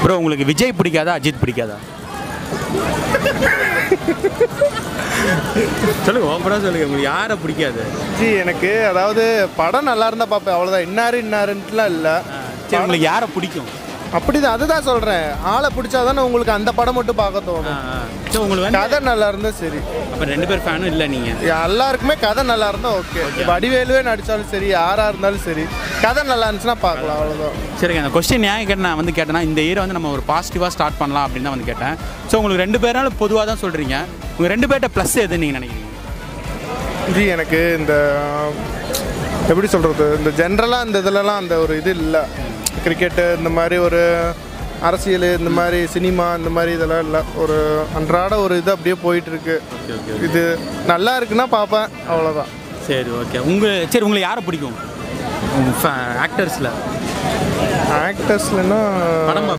bro உங்களுக்கு விஜய் பிடிக்காதா அஜித் பிடிக்காதா சொல்லுங்க ஓப்பனாக சொல்லுங்க உங்களுக்கு யாரை பிடிக்காது ஜி எனக்கு அதாவது படம் நல்லா இருந்தால் பார்ப்பேன் அவ்வளோதான் இன்னாரு இன்னாருன்ட்டுலாம் இல்லை சரி உங்களுக்கு யாரை பிடிக்கும் அப்படிதான் அதுதான் சொல்கிறேன் ஆளை பிடிச்சாதானே உங்களுக்கு அந்த படம் மட்டும் பார்க்க தோணும் ஸோ உங்களுக்கு வந்து கதை நல்லா இருந்தா சரி அப்போ ரெண்டு பேர் ஃபேனும் இல்லை நீங்கள் எல்லாருக்குமே கதை நல்லா இருந்தா ஓகே வடிவேலுவே நடிச்சாலும் சரி யாரா இருந்தாலும் சரி கதை நல்லா இருந்துச்சுன்னா பார்க்கலாம் அவ்வளோதான் சரிங்க அந்த கொஸ்டின் ஏன் கேட்டு நான் வந்து கேட்டேன்னா இந்த இயரை வந்து நம்ம ஒரு பாசிட்டிவாக ஸ்டார்ட் பண்ணலாம் அப்படின்னு தான் வந்து கேட்டேன் ஸோ உங்களுக்கு ரெண்டு பேராலும் பொதுவாக தான் சொல்கிறீங்க உங்கள் ரெண்டு பேர்ட்ட ப்ளஸ் எதுன்னு நீங்கள் நினைக்கிறீங்க ஜி எனக்கு இந்த எப்படி சொல்கிறது இந்த ஜென்ரலாக இந்த இதுலலாம் அந்த ஒரு இது இல்லை கிரிக்கெட்டு இந்த மாதிரி ஒரு அரசியல் இந்த மாதிரி சினிமா இந்த மாதிரி இதெல்லாம் இல்லை ஒரு அன்றாட ஒரு இது அப்படியே போயிட்டு இருக்கு இது நல்லா இருக்குன்னா பார்ப்பேன் அவ்வளோதான் சரி ஓகே உங்கள் சரி உங்களுக்கு யாரை பிடிக்கும் ஆக்டர்ஸில் ஆக்டர்ஸ்லன்னா படம்